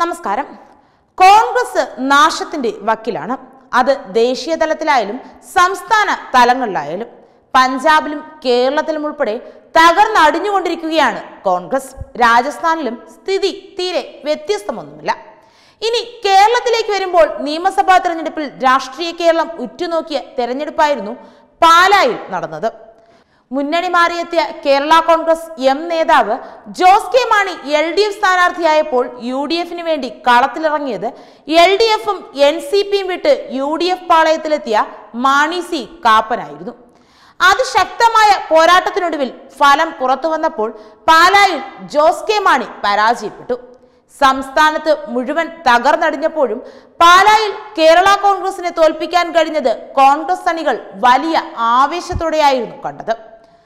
നമസ്കാരം കോൺഗ്രസ് നാശത്തിന്റെ വക്കിലാണ് അത് ദേശീയ തലത്തിലായാലും സംസ്ഥാന തലങ്ങളിലായാലും പഞ്ചാബിലും കേരളത്തിലും ഉൾപ്പെടെ തകർന്നടിഞ്ഞുകൊണ്ടിരിക്കുകയാണ് കോൺഗ്രസ് രാജസ്ഥാനിലും സ്ഥിതി തീരെ വ്യത്യസ്തമൊന്നുമില്ല ഇനി കേരളത്തിലേക്ക് വരുമ്പോൾ നിയമസഭാ തെരഞ്ഞെടുപ്പിൽ രാഷ്ട്രീയ കേരളം ഉറ്റുനോക്കിയ തെരഞ്ഞെടുപ്പായിരുന്നു പാലായിൽ നടന്നത് മുന്നണി മാറിയെത്തിയ കേരള കോൺഗ്രസ് എം നേതാവ് Jose K Mani L D F സ്ഥാനാർത്ഥിയായപ്പോൾ യു ഡി എഫിന് വേണ്ടി കളത്തിലിറങ്ങിയത് എൽ ഡി എഫും എൻ സി പിയും വിട്ട് യു ഡി എഫ് പാളയത്തിലെത്തിയ മാണി സി കാപ്പനായിരുന്നു അതിശക്തമായ പോരാട്ടത്തിനൊടുവിൽ ഫലം പുറത്തു വന്നപ്പോൾ പാലായിൽ ജോസ് കെ മാണി പരാജയപ്പെട്ടു സംസ്ഥാനത്ത് മുഴുവൻ തകർന്നടിഞ്ഞപ്പോഴും പാലായിൽ കേരള കോൺഗ്രസിനെ തോൽപ്പിക്കാൻ കഴിഞ്ഞത് കോൺഗ്രസ് അണികൾ വലിയ ആവേശത്തോടെയായിരുന്നു കണ്ടത്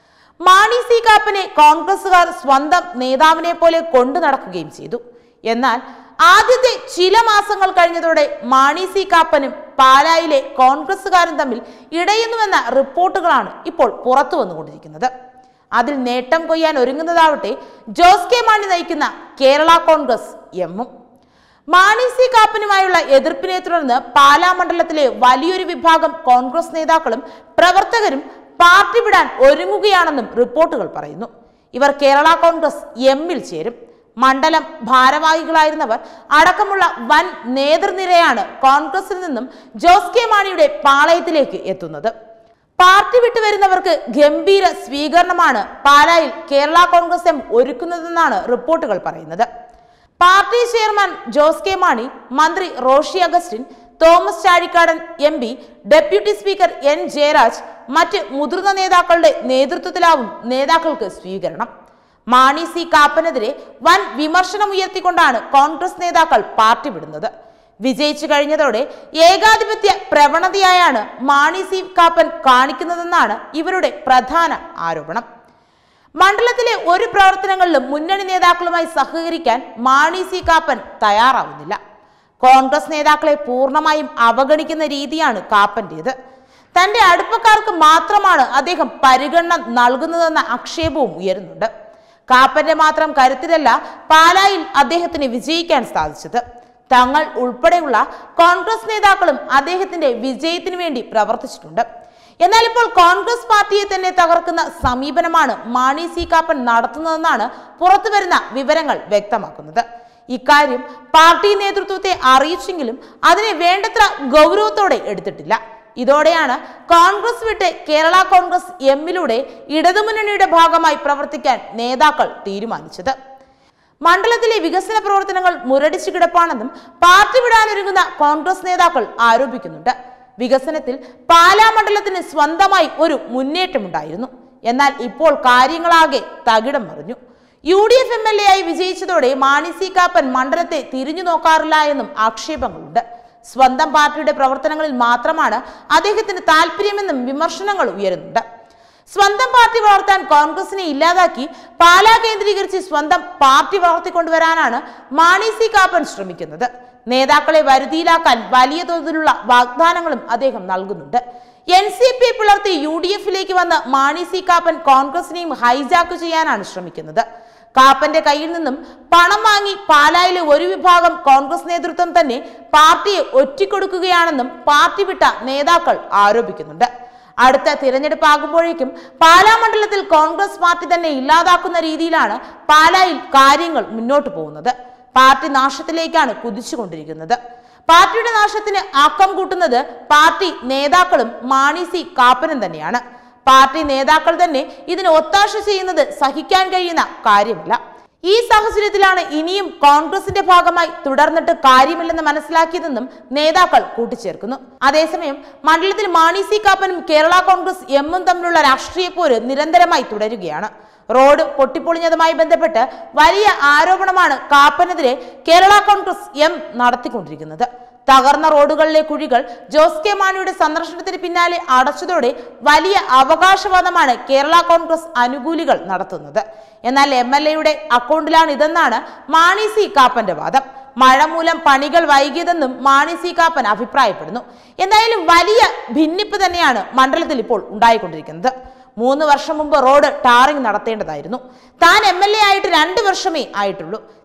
മാണി സി കാപ്പനെ കോൺഗ്രസുകാർ സ്വന്തം നേതാവിനെ പോലെ കൊണ്ടു നടക്കുകയും ചെയ്തു എന്നാൽ ആദ്യത്തെ ചില മാസങ്ങൾ കഴിഞ്ഞതോടെ മാണി സി കാപ്പനും പാലായിലെ കോൺഗ്രസുകാരും തമ്മിൽ ഇടയുന്നുവെന്ന റിപ്പോർട്ടുകളാണ് ഇപ്പോൾ പുറത്തു വന്നുകൊണ്ടിരിക്കുന്നത് അതിൽ നേട്ടം കൊയ്യാൻ ഒരുങ്ങുന്നതാവട്ടെ ജോസ് കെ മാണി നയിക്കുന്ന കേരള കോൺഗ്രസ് എമ്മും മാണി സി കാപ്പനുമായുള്ള എതിർപ്പിനെ തുടർന്ന് പാലാ മണ്ഡലത്തിലെ വലിയൊരു വിഭാഗം കോൺഗ്രസ് നേതാക്കളും പ്രവർത്തകരും പാർട്ടി വിടാൻ ഒരുങ്ങുകയാണെന്നും റിപ്പോർട്ടുകൾ പറയുന്നു ഇവർ കേരള കോൺഗ്രസ് എമ്മിൽ ചേരും മണ്ഡലം ഭാരവാഹികളായിരുന്നവർ അടക്കമുള്ള വൻ നേതൃനിരയാണ് കോൺഗ്രസിൽ നിന്നും ജോസ് കെ മാണിയുടെ പാളയത്തിലേക്ക് എത്തുന്നത് പാർട്ടി വിട്ടു വരുന്നവർക്ക് ഗംഭീര സ്വീകരണമാണ് പാലായിൽ കേരള കോൺഗ്രസ് എം ഒരുക്കുന്നതെന്നാണ് റിപ്പോർട്ടുകൾ പറയുന്നത് party chairman Jose K Mani മന്ത്രി Roshi Augustine Thomas Chazhikadan M P deputy speaker N Jayaraj മറ്റ് മുതിർന്ന നേതാക്കളുടെ നേതൃത്വത്തിലാവും നേതാക്കൾക്ക് സ്വീകരണം മാണി സി കാപ്പനെതിരെ വൻ വിമർശനമുയർത്തിക്കൊണ്ടാണ് കോൺഗ്രസ് നേതാക്കൾ പാർട്ടി വിടുന്നത് വിജയിച്ചു കഴിഞ്ഞതോടെ ഏകാധിപത്യ പ്രവണതയായാണ് മാണി സി കാപ്പൻ കാണിക്കുന്നതെന്നാണ് ഇവരുടെ പ്രധാന ആരോപണം മണ്ഡലത്തിലെ ഒരു പ്രവർത്തനങ്ങളിലും മുന്നണി നേതാക്കളുമായി സഹകരിക്കാൻ മാണി സി കാപ്പൻ തയ്യാറാവുന്നില്ല കോൺഗ്രസ് നേതാക്കളെ പൂർണ്ണമായും അവഗണിക്കുന്ന രീതിയാണ് കാപ്പന്റേത് തന്റെ അടുപ്പക്കാർക്ക് മാത്രമാണ് അദ്ദേഹം പരിഗണന നൽകുന്നതെന്ന ആക്ഷേപവും ഉയരുന്നുണ്ട് കാപ്പന്റെ മാത്രം കരുത്തിലല്ല പാലായിൽ അദ്ദേഹത്തിന് വിജയിക്കാൻ സാധിച്ചത് തങ്ങൾ ഉൾപ്പെടെയുള്ള കോൺഗ്രസ് നേതാക്കളും അദ്ദേഹത്തിന്റെ വിജയത്തിന് വേണ്ടി പ്രവർത്തിച്ചിട്ടുണ്ട് എന്നാൽ ഇപ്പോൾ കോൺഗ്രസ് പാർട്ടിയെ തന്നെ തകർക്കുന്ന സമീപനമാണ് മാണി സി കാപ്പൻ നടത്തുന്നതെന്നാണ് പുറത്തുവരുന്ന വിവരങ്ങൾ വ്യക്തമാക്കുന്നത് ഇക്കാര്യം പാർട്ടി നേതൃത്വത്തെ അറിയിച്ചെങ്കിലും അതിനെ വേണ്ടത്ര ഗൗരവത്തോടെ എടുത്തിട്ടില്ല ഇതോടെയാണ് കോൺഗ്രസ് വിട്ട് കേരള കോൺഗ്രസ് എമ്മിലൂടെ ഇടതുമുന്നണിയുടെ ഭാഗമായി പ്രവർത്തിക്കാൻ നേതാക്കൾ തീരുമാനിച്ചത് മണ്ഡലത്തിലെ വികസന പ്രവർത്തനങ്ങൾ മുരടിച്ചു കിടപ്പാണെന്നും പാർട്ടി വിടാനൊരുങ്ങുന്ന കോൺഗ്രസ് നേതാക്കൾ ആരോപിക്കുന്നുണ്ട് വികസനത്തിൽ പാലാ മണ്ഡലത്തിന് സ്വന്തമായി ഒരു മുന്നേറ്റമുണ്ടായിരുന്നു എന്നാൽ ഇപ്പോൾ കാര്യങ്ങളാകെ തകിടം മറിഞ്ഞു U D F M L A ആയി വിജയിച്ചതോടെ മാണി സി കാപ്പൻ മണ്ഡലത്തെ തിരിഞ്ഞു നോക്കാറില്ല എന്നും ആക്ഷേപങ്ങളുണ്ട് സ്വന്തം പാർട്ടിയുടെ പ്രവർത്തനങ്ങളിൽ മാത്രമാണ് അദ്ദേഹത്തിന് താല്പര്യമെന്നും വിമർശനങ്ങൾ ഉയരുന്നുണ്ട് സ്വന്തം പാർട്ടി വളർത്താൻ കോൺഗ്രസിനെ ഇല്ലാതാക്കി പാലാ കേന്ദ്രീകരിച്ച് സ്വന്തം പാർട്ടി വളർത്തിക്കൊണ്ടുവരാനാണ് മാണി സി കാപ്പൻ ശ്രമിക്കുന്നത് നേതാക്കളെ വരുതിയിലാക്കാൻ വലിയ തോതിലുള്ള വാഗ്ദാനങ്ങളും അദ്ദേഹം നൽകുന്നുണ്ട് എൻ സി പി പിളർത്തി യു ഡി എഫിലേക്ക് വന്ന മാണി സി കാപ്പൻ കോൺഗ്രസിനെയും ഹൈജാക്ക് ചെയ്യാനാണ് ശ്രമിക്കുന്നത് കാപ്പന്റെ കയ്യിൽ നിന്നും പണം വാങ്ങി പാലായിലെ ഒരു വിഭാഗം കോൺഗ്രസ് നേതൃത്വം തന്നെ പാർട്ടിയെ ഒറ്റിക്കൊടുക്കുകയാണെന്നും പാർട്ടി വിട്ട നേതാക്കൾ ആരോപിക്കുന്നുണ്ട് അടുത്ത തിരഞ്ഞെടുപ്പാകുമ്പോഴേക്കും പാലാ മണ്ഡലത്തിൽ കോൺഗ്രസ് പാർട്ടി തന്നെ ഇല്ലാതാക്കുന്ന രീതിയിലാണ് പാലായിൽ കാര്യങ്ങൾ മുന്നോട്ട് പോകുന്നത് പാർട്ടി നാശത്തിലേക്കാണ് കുതിച്ചുകൊണ്ടിരിക്കുന്നത് പാർട്ടിയുടെ നാശത്തിന് ആക്കം കൂട്ടുന്നത് പാർട്ടി നേതാക്കളും മാണി സി കാപ്പനും തന്നെയാണ് പാർട്ടി നേതാക്കൾ തന്നെ ഇതിന് ഒത്താശ ചെയ്യുന്നത് സഹിക്കാൻ കഴിയുന്ന കാര്യമല്ല ഈ സാഹചര്യത്തിലാണ് ഇനിയും കോൺഗ്രസിന്റെ ഭാഗമായി തുടർന്നിട്ട് കാര്യമില്ലെന്ന് മനസ്സിലാക്കിയതെന്നും നേതാക്കൾ കൂട്ടിച്ചേർക്കുന്നു അതേസമയം മണ്ഡലത്തിൽ മാണി സി കാപ്പനും കേരള കോൺഗ്രസ് എമ്മും തമ്മിലുള്ള രാഷ്ട്രീയ പോര് നിരന്തരമായി തുടരുകയാണ് റോഡ് പൊട്ടിപ്പൊളിഞ്ഞതുമായി ബന്ധപ്പെട്ട് വലിയ ആരോപണമാണ് കാപ്പനെതിരെ കേരള കോൺഗ്രസ് എം നടത്തിക്കൊണ്ടിരിക്കുന്നത് തകർന്ന റോഡുകളിലെ കുഴികൾ ജോസ് കെ മാണിയുടെ സന്ദർശനത്തിന് പിന്നാലെ അടച്ചതോടെ വലിയ അവകാശവാദമാണ് കേരള കോൺഗ്രസ് അനുകൂലികൾ നടത്തുന്നത് എന്നാൽ എം എൽ എയുടെ അക്കൗണ്ടിലാണ് ഇതെന്നാണ് മാണി സി കാപ്പന്റെ വാദം മഴ മൂലം പണികൾ വൈകിയതെന്നും മാണി സി കാപ്പൻ അഭിപ്രായപ്പെടുന്നു എന്തായാലും വലിയ ഭിന്നിപ്പ് തന്നെയാണ് മണ്ഡലത്തിൽ ഇപ്പോൾ ഉണ്ടായിക്കൊണ്ടിരിക്കുന്നത് മൂന്ന് വർഷം മുമ്പ് റോഡ് ടാറിംഗ് നടത്തേണ്ടതായിരുന്നു താൻ എം എൽ എ ആയിട്ട് രണ്ട് വർഷമേ ആയിട്ടുള്ളൂ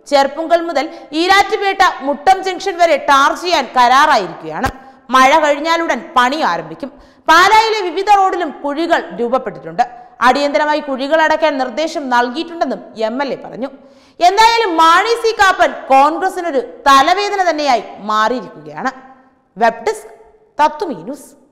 ചെർപ്പുങ്കൽ മുതൽ ഈരാറ്റുപേട്ട മുട്ടം ജംഗ്ഷൻ വരെ ടാർ ചെയ്യാൻ കരാറായിരിക്കുകയാണ് മഴ കഴിഞ്ഞാലുടൻ പണി ആരംഭിക്കും പാലായിലെ വിവിധ റോഡിലും കുഴികൾ രൂപപ്പെട്ടിട്ടുണ്ട് അടിയന്തരമായി കുഴികൾ അടയ്ക്കാൻ നിർദ്ദേശം നൽകിയിട്ടുണ്ടെന്നും എം എൽ എ പറഞ്ഞു എന്തായാലും മാണി സി കാപ്പൻ കോൺഗ്രസിനൊരു തലവേദന തന്നെയായി മാറിയിരിക്കുകയാണ് വെബ് ഡെസ്ക് തത്തുമീ ന്യൂസ്